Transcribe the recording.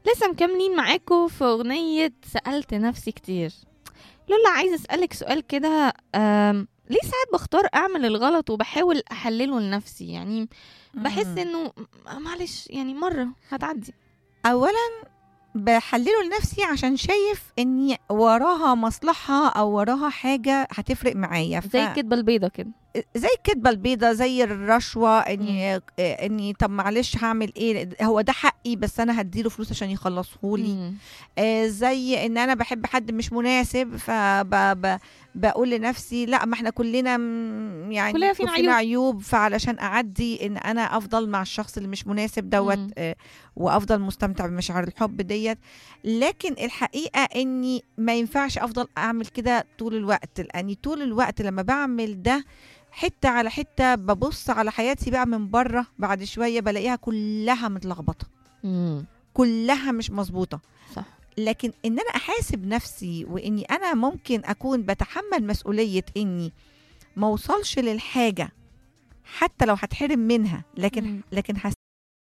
لسه مكملين معاكم في أغنية سألت نفسي كتير لولا عايزة أسألك سؤال كده أم، ليه ساعات بختار أعمل الغلط وبحاول أحلله لنفسي يعني بحس مم. إنه م- معلش يعني مرة هتعدي اولا بحلله لنفسي عشان شايف اني وراها مصلحه او وراها حاجه هتفرق معايا ف... زي الكدبة البيضة كده زي الكدبه البيضه زي الرشوه اني اني طب معلش هعمل ايه هو ده حقي بس انا هديله فلوس عشان يخلصهولي مم. آه زي ان انا بحب حد مش مناسب فبقول لنفسي لا ما احنا كلنا م- يعني كلنا فينا فينا عيوب فعلشان اعدي ان انا افضل مع الشخص اللي مش مناسب دوت مم. آه وافضل مستمتع بمشاعر الحب ديت لكن الحقيقه اني ما ينفعش افضل اعمل كده طول الوقت لاني طول الوقت لما بعمل ده حته على حته ببص على حياتي بقى من بره بعد شويه بلاقيها كلها متلخبطه مم. كلها مش مظبوطه صح لكن ان انا احاسب نفسي واني انا ممكن اكون بتحمل مسؤوليه اني ما اوصلش للحاجه حتى لو هتحرم منها لكن مم. لكن